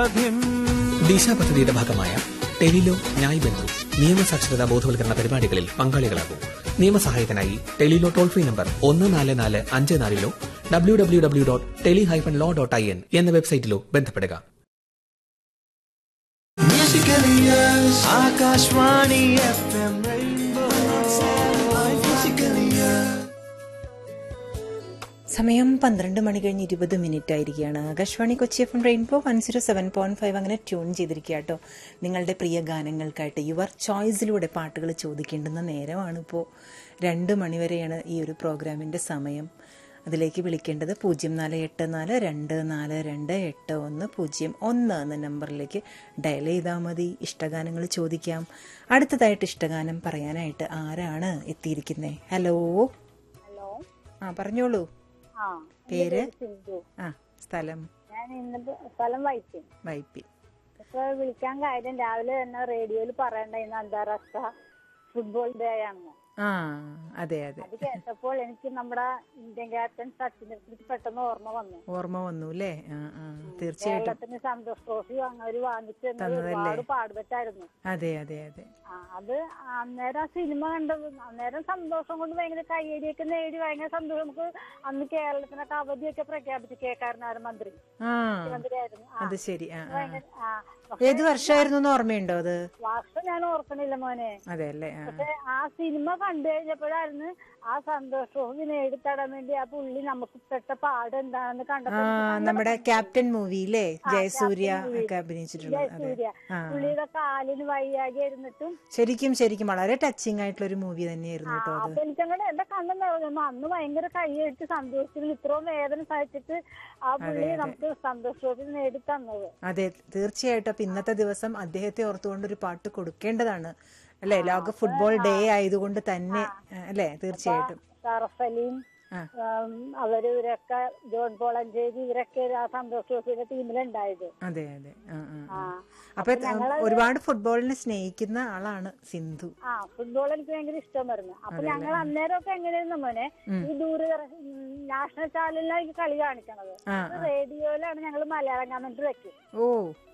സാധ്യം ദിശ പദ്ധതിയുടെ ഭാഗമായ ടെലിലോ ന്യായ് ബന്ധു നിയമസാക്ഷരതാ ബോധവൽക്കരണ പരിപാടികളിൽ പങ്കാളികളാകൂ നിയമസഹായത്തിനായി ടെലിലോ ടോൾ ഫ്രീ നമ്പർ ഒന്ന് നാല് നാല് അഞ്ച് നാലിലോ W W W dot tele hyphen law dot I N എന്ന വെബ്സൈറ്റിലോ ബന്ധപ്പെടുക Musically yours. Akashvani F M rainbow Musically yours. സമയം പന്ത്രണ്ട് മണി കഴിഞ്ഞ് ഇരുപത് മിനിറ്റ് ആയിരിക്കുകയാണ് Akashvani Kochi F M rainbow one zero seven point five അങ്ങനെ ട്യൂൺ ചെയ്തിരിക്കുക കേട്ടോ നിങ്ങളുടെ പ്രിയ ഗാനങ്ങൾക്കായിട്ട് യുവർ ചോയ്സിലൂടെ പാട്ടുകൾ ചോദിക്കേണ്ടുന്ന നേരമാണ് ഇപ്പോൾ രണ്ട് മണിവരെയാണ് ഈ ഒരു പ്രോഗ്രാമിൻ്റെ സമയം അതിലേക്ക് വിളിക്കേണ്ടത് പൂജ്യം നാല് എട്ട് നാല് രണ്ട് നാല് രണ്ട് എട്ട് ഒന്ന് പൂജ്യം ഒന്ന് എന്ന നമ്പറിലേക്ക് ഡയൽ ചെയ്താൽ മതി ഇഷ്ടഗാനങ്ങൾ ചോദിക്കാം അടുത്തതായിട്ട് ഇഷ്ടഗാനം പറയാനായിട്ട് ആരാണ് എത്തിയിരിക്കുന്നത് ഹലോ ഹലോ ആ പറഞ്ഞോളൂ ആ പേര് സിന്ധു ആ സ്ഥലം ഞാൻ ഇന്നിപ്പോ സ്ഥലം വൈപ്പിൻ വൈപ്പി ഇപ്പൊ വിളിക്കാൻ കാര്യം രാവിലെ തന്നെ റേഡിയോയിൽ പറയണ്ട ഇന്ന് അന്താരാഷ്ട്ര ഫുട്ബോൾ ഡേ ആണെന്ന് ആ അതെ അതെ അത് കേട്ടപ്പോൾ എനിക്ക് നമ്മുടെ ഇന്ത്യൻ ക്യാപ്റ്റൻ സച്ചിനെ കുറിച്ച് പെട്ടെന്ന് ഓർമ്മ വന്നു ഓർമ്മ വന്നു അല്ലേ ആ ആ തീർച്ചയായിട്ടും കേരളത്തിന് സന്തോഷ് ട്രോഫി അവര് വാങ്ങിച്ചു തന്നത് തന്നതല്ലേ? ഒരുപാട് പാടുപെട്ടായിരുന്നു അതെ അതെ അതെ ആ അത് അന്നേരം ആ സിനിമ കണ്ടത് അന്നേരം സന്തോഷം കൊണ്ട് ഭയങ്കര കയ്യടിയൊക്കെ നേടി ഭയങ്കര സന്തോഷം നമുക്ക് അന്ന് കേരളത്തിനൊക്കെ അവധിയൊക്കെ പ്രഖ്യാപിച്ചു കേക്കാരനായ മന്ത്രി ആ മന്ത്രിയായിരുന്നു ആ അത് ശരി ആ ആ ഭയങ്കര ആ ഏത് വർഷമായിരുന്നു എന്ന് ഓർമ്മയുണ്ടോ അത് വർഷം ഞാൻ ഓർക്കണില്ല മോനെ അതെ അല്ലേ ആ പക്ഷെ ആ സിനിമ കണ്ടു കഴിഞ്ഞപ്പോഴായിരുന്നു ആ സന്തോഷവും നേടിത്തടാൻ വേണ്ടി ആ പുള്ളി നമുക്ക് പെട്ട പാട് എന്താണെന്ന് ആ കണ്ടപ്പോ എനിക്ക് സങ്കടം നമ്മുടെ വന്നു. ക്യാപ്റ്റൻ മൂവിയില്ലേ ആ, ജയസൂര്യ ക്യാപ്റ്റൻ മൂവി. ഒക്കെ അഭിനയിച്ചിട്ടുള്ളത് അതെ ജയസൂര്യ ആ പുള്ളിയുടെ കാലിന് വയ്യാകെ ഇരുന്നിട്ടും ശരിക്കും ശരിക്കും വളരെ ടച്ചിങ് ആയിട്ടുള്ള ഒരു മൂവി തന്നെയായിരുന്നു കേട്ടോ അത് അപ്പൊ എനിക്കങ്ങനെ എന്റെ കണ്ണ് നിറഞ്ഞു അന്ന് ഭയങ്കര കൈയടിച്ച് സന്തോഷിച്ചിരുന്നു ഇത്രയും വേദന സഹിച്ചിട്ട് ആ പുള്ളി നമുക്ക് സന്തോഷത്തിൽ നേടി തന്നത് അതെ തീർച്ചയായിട്ടും അപ്പൊ ഇന്നത്തെ ദിവസം അദ്ദേഹത്തെ ഓർത്തുകൊണ്ട് ഒരു പാട്ട് കൊടുക്കേണ്ടതാണ് അല്ലെ ലോക ഫുട്ബോൾ ഡേ ആയതുകൊണ്ട് തന്നെ അല്ലെ തീർച്ചയായിട്ടും ഷറഫലിയും ആ. ഉം, അവര് ഇവരൊക്കെ ജോൺ പോളഞ്ചേരി ഇവരൊക്കെ ആ സന്തോഷ് ട്രോഫിയുടെ ടീമിലുണ്ടായത് അതെ അതെ ആ ആ, ആ ആ അപ്പൊ ഒരുപാട് ഫുട്ബോളിനെ സ്നേഹിക്കുന്ന ആളാണ് സിന്ധു ആ ഫുട്ബോൾ എനിക്ക് ഭയങ്കര ഇഷ്ടമായിരുന്നു അപ്പൊ ഞങ്ങൾ അന്നേരമൊക്കെ എങ്ങനെയായിരുന്നു മോനെ ഈ ദൂരദർശൻ നാഷണൽ ചാനലിലാണ് കളി കാണിക്കണത് ആ റേഡിയോയിലാണ് ഞങ്ങൾ മലയാളം കമന്റ് വെക്കും ഓ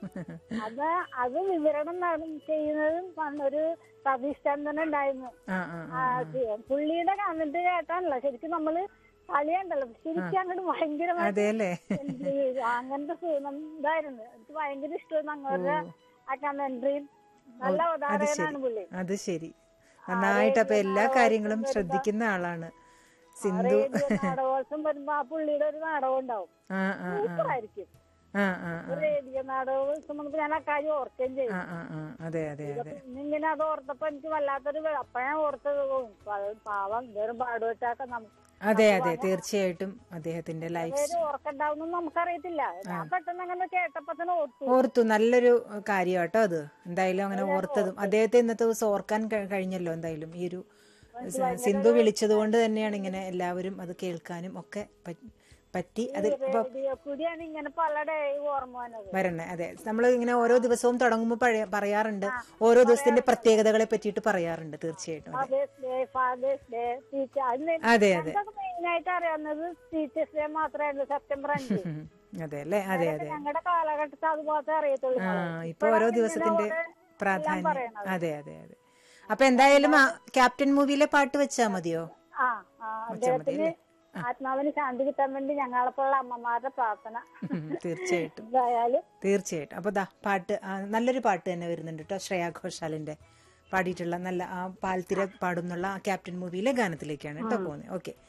അത് അത് വിവരണം നട- ചെയ്യുന്നതും പണ്ട് ഒരു സതീഷ് ചന്ദ്രൻ ഉണ്ടായിരുന്നു ആ ആ ആ, ശരി. പുള്ളിയുടെ കമന്റ് കേട്ടാണല്ലോ ശരിക്കും നമ്മള് കളിയുണ്ടല്ലോ ശരിക്കും അങ്ങോട്ട് ഭയങ്കരമായി അതെ അല്ലേ അങ്ങനത്തെ സു- ഇതായിരുന്നു എനിക്ക് ഭയങ്കര ഇഷ്ടമായിരുന്നു അങ്ങോട്ട് ആ കമന്ററിയും നല്ല ഉദാഹരണമാണ് പുള്ളി അത് ശരി നന്നായിട്ട് അപ്പൊ എല്ലാ കാര്യങ്ങളും ശ്രദ്ധിക്കുന്ന ആളാണ് സിന്ധു റേഡിയോ നാടകോത്സവം വരുമ്പോ ആ പുള്ളിയുടെ ഒരു നാടകം ഉണ്ടാവും ആ ആ ആ സൂപ്പറായിരിക്കും ആ ആ ആ റേഡിയോ നാടകോത്സവം വന്നപ്പോ ഞാൻ ആ കാര്യം ഓർക്കുകയും ചെയ്യും ആ ആ ആ അതെ അതെ അതെ ഇന്നിങ്ങനെ അത് ഓർത്തപ്പോ എനിക്ക് വല്ലാത്തൊരു വേ- അപ്പൊ ഞാൻ ഓർത്തത് ഓ, പ- പാവം വെറും പാടുവെച്ചാക്ക നമുക്ക് അതെ അതെ തീർച്ചയായിട്ടും അദ്ദേഹത്തിന്റെ ലൈഫ് പേര് ഓർക്കണ്ടാവുന്ന നമുക്കറിയത്തില്ല ഞാൻ പെട്ടെന്ന് അങ്ങനെ കേട്ടപ്പോ തന്നെ ഓർത്തു ഓർത്തു നല്ലൊരു കാര്യം കേട്ടോ അത് എന്തായാലും അങ്ങനെ ഓർത്തതും അദ്ദേഹത്തെ ഇന്നത്തെ ദിവസം ഓർക്കാൻ കഴി- കഴിഞ്ഞല്ലോ എന്തായാലും ഈ ഒരു സ- സിന്ധു വിളിച്ചത് കൊണ്ട് തന്നെയാണ് ഇങ്ങനെ എല്ലാവരും അത് കേൾക്കാനും ഒക്കെ പറ്റി- പറ്റി അത് ഇപ്പൊ റേഡിയോ കൂടിയാണ് ഇങ്ങനെ പല ഡേ ഓർമ്മ വന്നത് വരണേ അതെ നമ്മൾ ഇങ്ങനെ ഓരോ ദിവസവും തുടങ്ങുമ്പോൾ പഴയ- പറയാറുണ്ട് ഓരോ ദിവസത്തിന്റെ പ്രത്യേകതകളെ പറ്റിയിട്ട് പറയാറുണ്ട് തീർച്ചയായിട്ടും അതെ father's day father's day teacher അതിന് അതെ അതെ മെയിൻ ആയിട്ട് അറിയാവുന്നത് ടീച്ചേഴ്സ് ഡേ മാത്രമായിരുന്നു സെപ്റ്റംബർ അഞ്ച് ഉം. അതെ അല്ലേ അതെ അതെ ഞങ്ങളുടെ കാലഘട്ടത്തിൽ അത് മാത്രമേ അറിയത്തുള്ളൂ ആ ഇപ്പൊ ഓരോ ദിവസത്തിന്റെ പ്രാധാന്യം പറയണത്. അതെ അതെ അതെ അപ്പൊ എന്തായാലും ആ ക്യാപ്റ്റൻ മൂവിയിലെ പാട്ട് വെച്ചാ മതിയോ ആ ആ, അദ്ദേഹത്തിന് ആത്മാവിന് ശാന്തി കിട്ടാൻ വേണ്ടി ഞങ്ങളെപ്പോലുള്ള അമ്മമാരുടെ പ്രാർത്ഥന ഉം, തീർച്ചയായിട്ടും എന്തായാലും തീർച്ചയായിട്ടും അപ്പൊ ദാ പാട്ട് ആ, നല്ലൊരു പാട്ട് തന്നെ വരുന്നുണ്ട് കേട്ടോ ശ്രേയ ഘോഷാലിന്റെ പാടിയിട്ടുള്ള നല്ല ആ പാൽത്തിര പാടുന്നുള്ള ആ ക്യാപ്റ്റൻ മൂവിയിലെ ഗാനത്തിലേക്കാണ് കേട്ടോ പോകുന്നത് ഓക്കെ